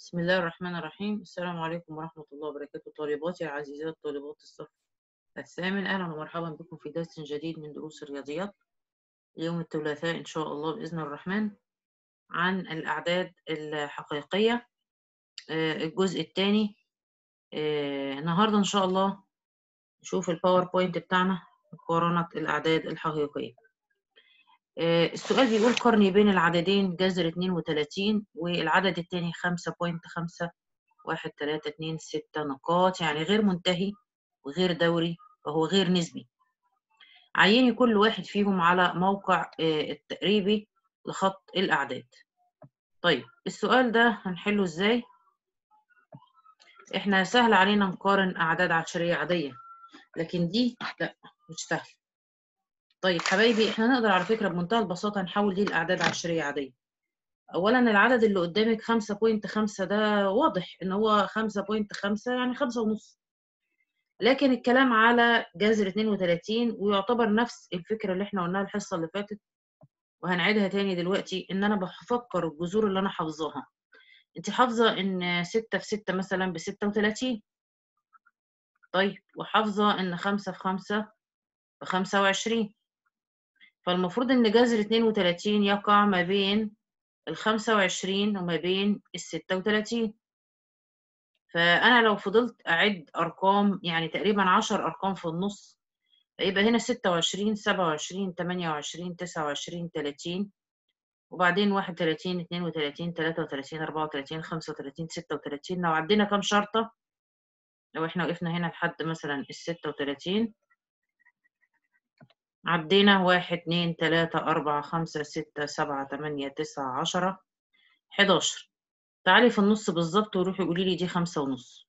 بسم الله الرحمن الرحيم السلام عليكم ورحمة الله وبركاته طالباتي العزيزات طالبات الصف الثامن أهلا ومرحبا بكم في درس جديد من دروس الرياضيات يوم الثلاثاء إن شاء الله بإذن الرحمن عن الأعداد الحقيقية آه، الجزء الثاني النهاردة إن شاء الله نشوف الباوربوينت بتاعنا مقارنة الأعداد الحقيقية آه، السؤال بيقول قارني بين العددين جذر 32 والعدد الثاني 5.5 واحد تلاتة اتنين ستة نقاط يعني غير منتهي وغير دوري وهو غير نسبي عيني كل واحد فيهم على موقع آه، التقريبي لخط الأعداد طيب السؤال ده هنحله ازاي احنا سهل علينا نقارن أعداد عشرية عادية لكن دي لا مش سهل طيب حبايبي احنا نقدر على فكرة بمنتهى البساطة نحول دي لأعداد عشرية عادية أولا العدد اللي قدامك خمسة بوينت خمسة ده واضح إن هو خمسة بوينت خمسة يعني خمسة ونص لكن الكلام على جذر 32 ويعتبر نفس الفكرة اللي احنا قلناها الحصة اللي فاتت وهنعيدها تاني دلوقتي إن أنا بفكر الجذور اللي أنا حافظاها أنت حافظة إن ستة في ستة مثلا بستة وتلاتين طيب وحافظة إن خمسة في خمسة بخمسة وعشرين فالمفروض إن جذر 32 يقع ما بين الخمسة وعشرين وما بين الستة وتلاتين فأنا لو فضلت أعد أرقام يعني تقريبا عشر أرقام في النص فيبقى هنا ستة وعشرين سبعة وعشرين تمانية وعشرين تسعة وعشرين تلاتين وبعدين واحد وتلاتين اتنين وتلاتين تلاتة وتلاتين أربعة وتلاتين خمسة وتلاتين ستة وتلاتين لو عدينا كام شرطة لو احنا وقفنا هنا لحد مثلا الستة وتلاتين عدينا واحد اتنين تلاتة أربعة خمسة ستة سبعة تمانية تسعة عشرة حداشر تعالي في النص بالظبط وروحي قولي لي دي خمسة ونص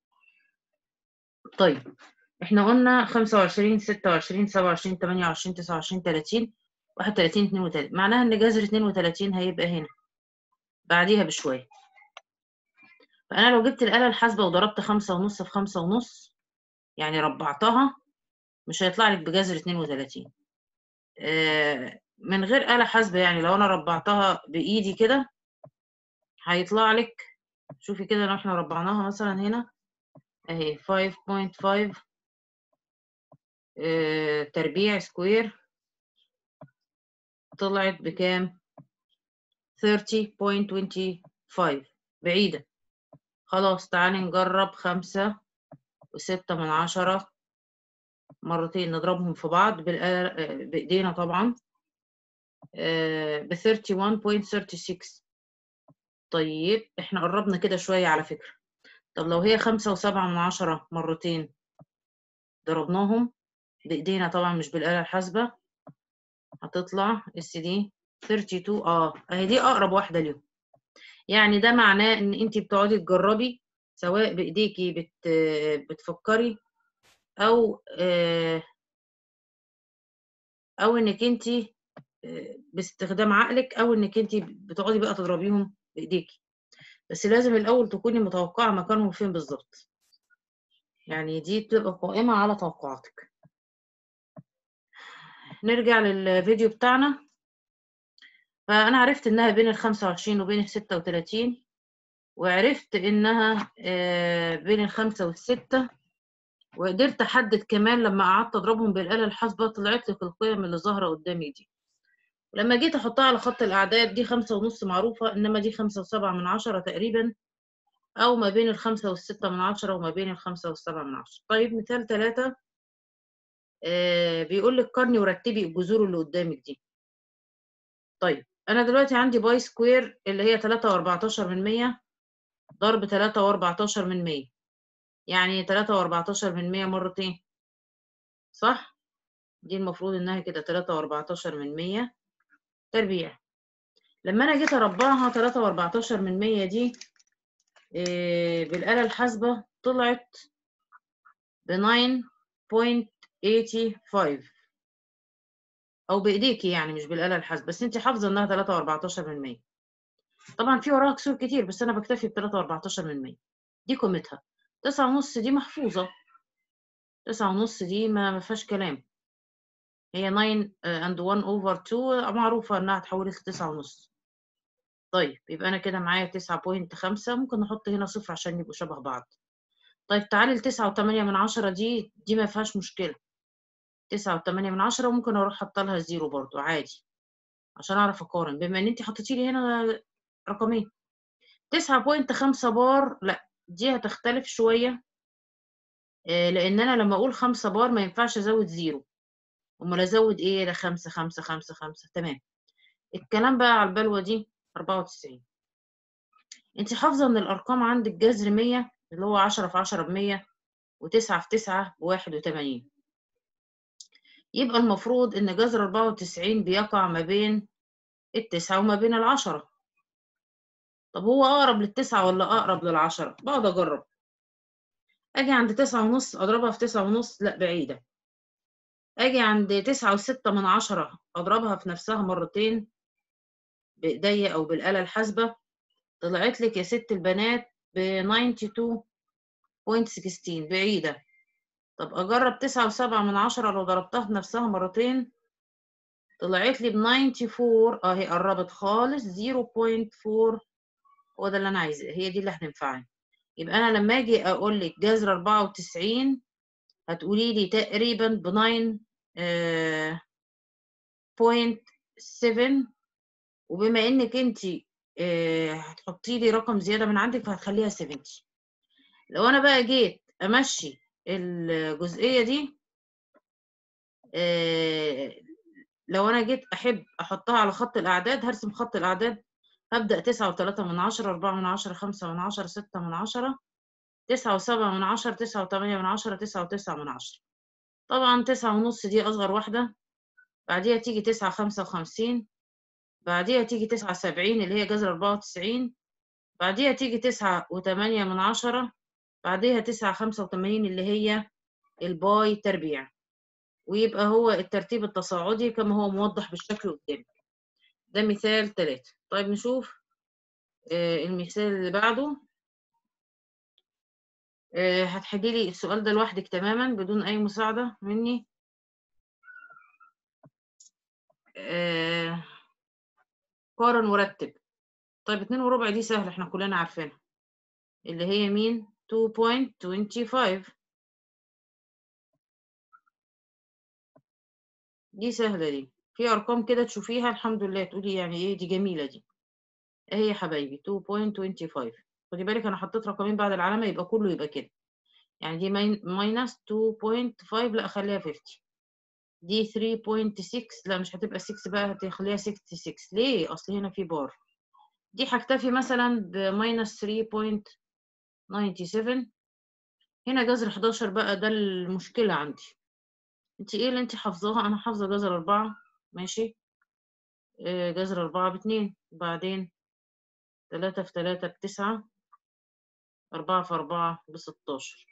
طيب احنا قلنا خمسة وعشرين ستة وعشرين سبعة وعشرين تمانية وعشرين تسعة وعشرين تلاتين واحد وتلاتين اتنين وتلاتين معناها إن جذر اتنين وتلاتين هيبقى هنا بعديها بشوية فأنا لو جبت الآلة الحاسبة وضربت خمسة ونص في خمسة ونص يعني ربعتها مش هيطلع لك بجذر 32 آه، من غير آلة حاسبة يعني لو أنا ربعتها بإيدي كده هيطلع لك شوفي كده لو احنا ربعناها مثلا هنا اهي 5.5 آه، تربيع سكوير طلعت بكام 30.25 بعيدة خلاص تعالي نجرب خمسة وستة من عشرة مرتين نضربهم في بعض بالآلة بإيدينا طبعا ب 31.36 طيب احنا قربنا كده شوية على فكرة طب لو هي خمسة وسبعة من عشرة مرتين ضربناهم بإيدينا طبعا مش بالآلة الحاسبة هتطلع اس دي 32 اه اهي دي أقرب واحدة ليهم يعني ده معناه إن أنت بتقعدي تجربي سواء بإيديكي بت بتفكري او او انك انت باستخدام عقلك او انك انت بتقعدي بقى تضربيهم بايديكي بس لازم الاول تكوني متوقعه مكانهم فين بالظبط يعني دي بتبقى قائمه على توقعاتك نرجع للفيديو بتاعنا فانا عرفت انها بين ال 25 وبين ال 36 وعرفت انها بين الخمسة والستة وقدرت احدد كمان لما قعدت اضربهم بالاله الحاسبه طلعت لك القيم اللي ظاهره قدامي دي ولما جيت احطها على خط الاعداد دي خمسة ونص معروفه انما دي خمسة وسبعة من عشرة تقريبا او ما بين الخمسة والستة من عشرة وما بين الخمسة والسبعة من عشرة طيب مثال ثلاثة آه بيقول لك قارني ورتبي الجذور اللي قدامك دي طيب انا دلوقتي عندي باي سكوير اللي هي تلاتة واربعتاشر من مية ضرب تلاتة واربعتاشر من مية يعني تلاتة واربعتاشر من مية مرتين صح؟ دي المفروض إنها كده تلاتة واربعتاشر من مية تربيع لما أنا جيت أربعها تلاتة واربعتاشر من مية دي إيه بالآلة الحاسبة طلعت بناين بوينت ايتي فايف أو بإيديكي يعني مش بالآلة الحاسبة بس أنت حافظة إنها تلاتة واربعتاشر من مية طبعا في وراها كسور كتير بس أنا بكتفي بتلاتة واربعتاشر من مية دي قيمتها تسعة ونص دي محفوظة تسعة ونص دي ما ما فيهاش كلام هي 9 and 1 over 2 معروفة إنها اتحولت لتسعة ونص طيب يبقى أنا كده معايا تسعة بوينت خمسة ممكن نحط هنا صفر عشان يبقوا شبه بعض طيب تعالي لتسعة وتمانية من عشرة دي دي ما فيهاش مشكلة تسعة وتمانية من عشرة وممكن أروح حاطة لها زيرو برضو عادي عشان أعرف أقارن بما إن أنت حطيتي لي هنا رقمين تسعة بوينت خمسة بار لأ دي هتختلف شوية آه، لأن أنا لما أقول خمسة بار ما ينفعش أزود زيرو أمال أزود إيه ده خمسة خمسة خمسة خمسة تمام الكلام بقى على البلوة دي أربعة وتسعين أنت حافظة إن الأرقام عندك جذر مية اللي هو عشرة في عشرة بمية وتسعة في تسعة بواحد وتمانين يبقى المفروض إن جذر أربعة وتسعين بيقع ما بين التسعة وما بين العشرة طب هو أقرب للتسعة ولا أقرب للعشرة؟ بقعد أجرب أجي عند تسعة ونص أضربها في تسعة ونص لأ بعيدة أجي عند تسعة وستة من عشرة أضربها في نفسها مرتين بإيديا أو بالآلة الحاسبة طلعت لك يا ست البنات ب 92.16 بعيدة طب أجرب تسعة وسبعة من عشرة لو ضربتها في نفسها مرتين طلعت لي ب 94 أهي قربت خالص 0.4 هو ده اللي أنا عايزاه هي دي اللي هتنفعني يبقى أنا لما أجي أقول لك جذر 94 هتقولي لي تقريبا ب 9.7 وبما إنك أنت هتحطي لي رقم زيادة من عندك فهتخليها 70 لو أنا بقى جيت أمشي الجزئية دي آه، لو أنا جيت أحب أحطها على خط الأعداد هرسم خط الأعداد هبدأ تسعة وتلاتة من عشرة أربعة من عشرة خمسة من عشرة ستة من عشرة تسعة وسبعة من عشرة تسعة وتمانية من عشرة تسعة وتسعة من عشرة طبعا تسعة ونص دي أصغر واحدة بعديها تيجي تسعة خمسة وخمسين بعديها تيجي تسعة سبعين اللي هي جذر أربعة وتسعين بعديها تيجي تسعة وتمانية من عشرة بعديها تسعة خمسة وتمانين اللي هي الباي تربيع ويبقى هو الترتيب التصاعدي كما هو موضح بالشكل قدامي ده مثال تلاتة طيب نشوف آه، المثال اللي بعده آه، هتحلي لي السؤال ده لوحدك تماما بدون أي مساعدة مني آه، قارن ورتب طيب اتنين وربع دي سهلة احنا كلنا عارفينها اللي هي مين 2.25 دي سهلة دي في أرقام كده تشوفيها الحمد لله تقولي يعني إيه دي جميلة دي أهي يا حبايبي 2.25 خدي بالك أنا حطيت رقمين بعد العلامة يبقى كله يبقى كده يعني دي ماينس 2.5 لا أخليها 50 دي 3.6 لا مش هتبقى 6 بقى هتخليها 66 ليه؟ أصل هنا في بار دي هكتفي مثلا بماينس 3.97 هنا جذر 11 بقى ده المشكلة عندي انت ايه اللي انت حافظاها انا حافظة جذر أربعة ماشي آه، جذر أربعة باتنين وبعدين تلاتة في تلاتة بتسعة أربعة في أربعة بستاشر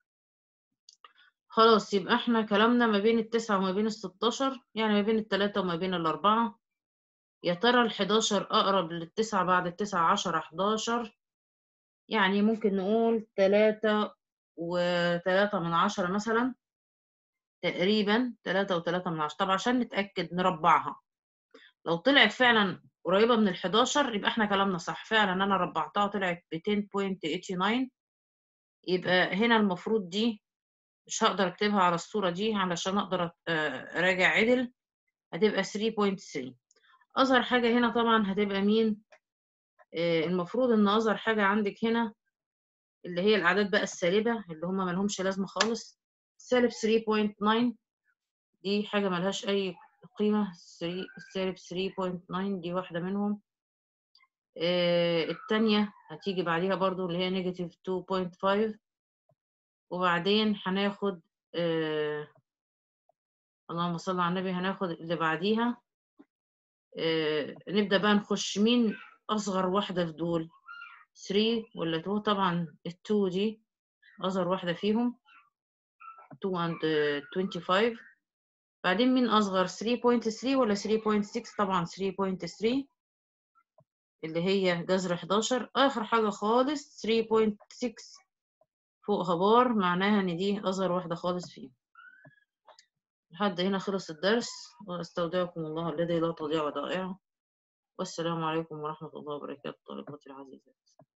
خلاص يبقى احنا كلامنا ما بين التسعة وما بين الستاشر يعني ما بين التلاتة وما بين الأربعة يا ترى الحداشر أقرب للتسعة بعد التسعة عشرة حداشر يعني ممكن نقول تلاتة وتلاتة من عشرة مثلا تقريبا تلاتة وتلاتة من عشرة طب عشان نتأكد نربعها لو طلعت فعلا قريبة من الحداشر يبقى احنا كلامنا صح فعلا أنا ربعتها طلعت ب 10.89 يبقى هنا المفروض دي مش هقدر اكتبها على الصورة دي علشان اقدر اراجع عدل هتبقى 3.3 اصغر حاجة هنا طبعا هتبقى مين آه المفروض ان اصغر حاجة عندك هنا اللي هي الاعداد بقى السالبة اللي هما ملهمش لازمة خالص سالب 3.9 دي حاجة ملهاش اي قيمة سالب 3.9 دي واحدة منهم آه التانية هتيجي بعديها برضو اللي هي نيجاتيف 2.5 وبعدين هناخد آه اللهم صل على النبي هناخد اللي بعديها آه نبدأ بقى نخش مين أصغر واحدة في دول 3 ولا 2 طبعا ال 2 دي أصغر واحدة فيهم 2 and 25 بعدين مين أصغر 3.3 ولا 3.6 طبعا 3.3 اللي هي جذر 11 آخر حاجة خالص 3.6 فوقها بار معناها ان دي اصغر واحدة خالص فيهم لحد هنا خلص الدرس واستودعكم الله الذي لا تضيع ودائعه والسلام عليكم ورحمة الله وبركاته طالباتي العزيزات